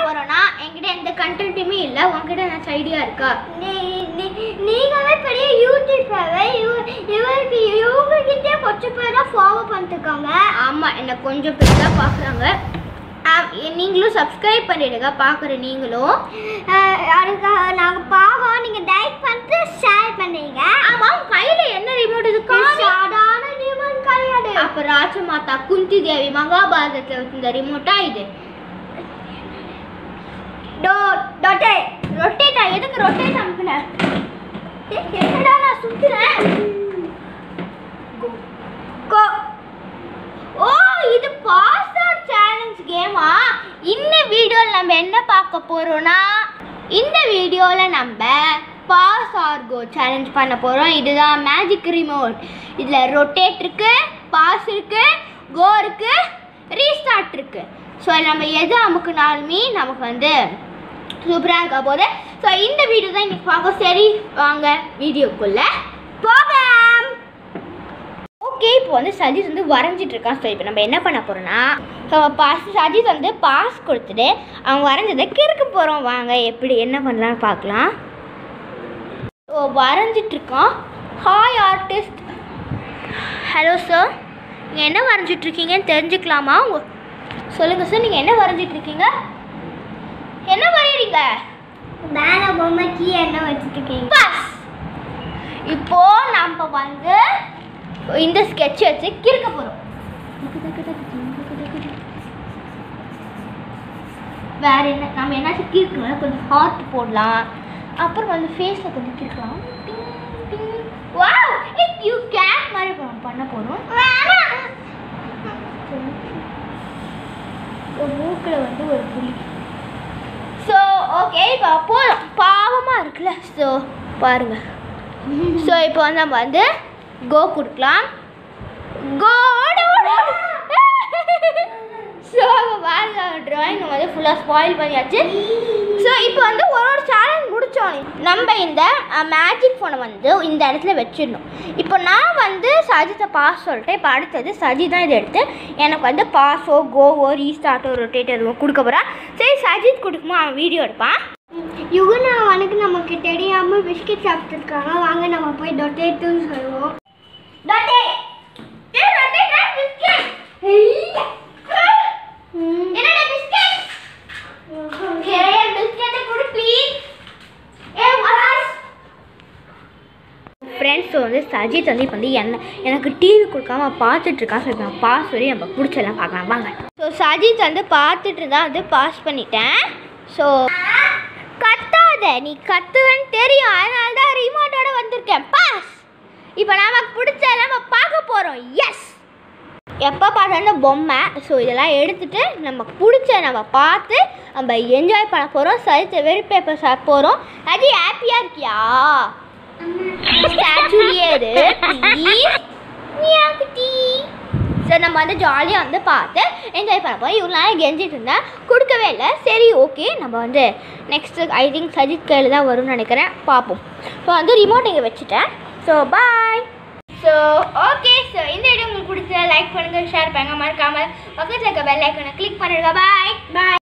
போறோம்னா என்கிட்ட எந்த கண்டென்ட்டுமே இல்லை உன்கிட்ட ஏதாச்சும் ஐடியா இருக்கா நீங்களே பெரிய யூடியூபர் இவருக்கு இவங்ககிட்டே கொஞ்சம் பேர் தான் ஃபாலோ பண்ணிருக்காங்க ஆமாம் என்னை கொஞ்சம் பேர் தான் பார்க்குறாங்க நீங்களும் சப்ஸ்கிரைப் பண்ணிடுங்க பார்க்குற நீங்களும் அதுக்காக நாங்கள் பாவம் நீங்கள் லைக் பண்ணிட்டு ஷேர் பண்ணுறீங்க ஆமாம் கையில் என்ன ரிமோட் இருக்கு சாதாரண ரிமோட் கிடையாது அப்போ ராஜமாதா குந்தி தேவி மகாபாரதத்தில் இந்த ரிமோட்டா இது டோ டொட்டே ரொட்டேட்டா எதுக்கு ரொட்டேட் அமுக்குன ஏய், என்னடா நான் சுத்துறேன் கோ ஓ இது பாஸ்வேர்ட் சேலஞ்ச் கேமா இந்த வீடியோவில் நம்ம என்ன பார்க்க போறோம்னா இந்த வீடியோவில் நம்ம பாஸ் ஆர் கோ சேலஞ்ச் பண்ண போகிறோம் இதுதான் மேஜிக் ரிமோட் இதில் ரொட்டேட் இருக்கு பாஸ் இருக்கு கோ இருக்கு ரீஸ்டார்ட் இருக்கு ஸோ நம்ம எது அமுக்குனாலுமே நமக்கு வந்து சூப்பராக இருக்க போது ஸோ இந்த வீடியோ தான் இன்னைக்கு பார்க்க சரி வாங்க வீடியோக்குள்ள போகலாம் ஓகே இப்போ வந்து சஜித் வந்து வரைஞ்சிட்டு இருக்கான் ஸோ இப்போ நம்ம என்ன பண்ண போகிறோம்னா ஸோ பாஸ் சஜித் வந்து பாஸ் கொடுத்துட்டு அவன் வரைஞ்சதை கிறுக்க போகிறோம் வாங்க எப்படி என்ன பண்ணலான்னு பார்க்கலாம் ஸோ வரைஞ்சிட்டு இருக்கான் ஹாய் ஆர்டிஸ்ட் ஹலோ சார் நீங்கள் என்ன வரைஞ்சிட்டு இருக்கீங்கன்னு தெரிஞ்சுக்கலாமா உங்க சொல்லுங்கள் சார் நீங்கள் என்ன வரைஞ்சிட்டு இருக்கீங்க என்ன வரையறீங்க மேல பொம்மைக்கு என்ன வச்சுருக்கீங்க பாஸ் இப்போ நம்ம வந்து இந்த ஸ்கெட்ச் வச்சு கிறுக்க போறோம் வேற என்ன நம்ம என்னாச்சும் கிறுக்கணும் கொஞ்சம் ஹார்ட் போடலாம் அப்புறம் வந்து ஃபேஸில் கொஞ்சம் கிறுக்கலாம் வாவ் இட் யூ கேட் மாதிரி பண்ண- பண்ண போகிறோம் மூக்கில் வந்து ஒரு புளி ஸோ ஓகே இப்போ போதும் பாவமாக இருக்குல்ல ஸோ பாருங்க ஸோ இப்போ வந்து நம்ம வந்து கோ கொடுக்கலாம் கோ ஸோ பாருங்க ட்ராயிங் வந்து ஃபுல்லாக ஸ்பாயில் பண்ணியாச்சு ஸோ இப்போ வந்து ஒரு ஒரு சேலஞ்ச் முடித்தோம் நம்ம இந்த மேஜிக் ஃபோனை வந்து இந்த இடத்துல வச்சிடணும் இப்போ நான் வந்து சஜித்தை பாஸ் சொல்லிட்டேன் இப்போ அடுத்தது சஜி தான் இதை எடுத்து எனக்கு வந்து பாஸோ கோவோ ரீஸ்டார்ட்டோ ரொட்டேட் எதுவும் கொடுக்க போகிறான் சரி சஜித் கொடுக்குமா அவன் வீடியோ எடுப்பான் யுகனா அவனுக்கு நமக்கு தெரியாம பிஸ்கெட் சாப்பிட்டுருக்காங்க வாங்க நம்ம போய் டொட்டேட்டுன்னு சொல்லுவோம் டட்டே ஏ டட்டே டட் பிஸ்கட் என்னடா பிஸ்கட் ஏ பிஸ்கட் கொடு ப்ளீஸ் ஏ வாஸ் ஃப்ரெண்ட்ஸ் வந்து சஜித் வந்து இப்போ வந்து என்ன எனக்கு டிவி கொடுக்காம பார்த்துட்டு இருக்கான் ஸோ இப்போ நான் பாஸ் வரையும் நம்ம பிடிச்செல்லாம் பார்க்கலாம் வாங்க ஸோ சஜித் வந்து பார்த்துட்டு இருந்தா வந்து பாஸ் பண்ணிட்டேன் ஸோ கத்தாத நீ கத்துவேன்னு தெரியும் அதனால தான் ரிமோட்டோட வந்திருக்கேன் பாஸ் இப்போ நமக்கு பிடிச்ச நம்ம பார்க்க போகிறோம் எஸ் எப்போ பார்த்தாலும் பொம்மை ஸோ இதெல்லாம் எடுத்துட்டு நமக்கு பிடிச்ச நம்ம பார்த்து நம்ம என்ஜாய் பண்ண போகிறோம் சரித்த வெறு பேப்பர் சாப்பிட போகிறோம் அது ஹாப்பியாக இருக்கியா ஸ்டாச்சுலியே இரு ப்ளீஸ் குட்டி சரி நம்ம வந்து ஜாலியாக வந்து பார்த்து என்ஜாய் பண்ண போய் இவ்வளோ நாள் கெஞ்சிட்டு இருந்தேன் கொடுக்கவே இல்லை சரி ஓகே நம்ம வந்து நெக்ஸ்ட்டு ஐ திங்க் சஜித் கையில் தான் வரும்னு நினைக்கிறேன் பார்ப்போம் ஸோ வந்து ரிமோட் இங்கே வச்சுட்டேன் so bye so okay so இந்த வீடியோ உங்களுக்கு பிடிச்சா லைக் பண்ணுங்கள் ஷேர் பண்ணுங்க மறக்காமல் பக்கத்தில் இருக்க பெல் ஐக்கனை கிளிக் பண்ணிடுங்க பாய் பாய்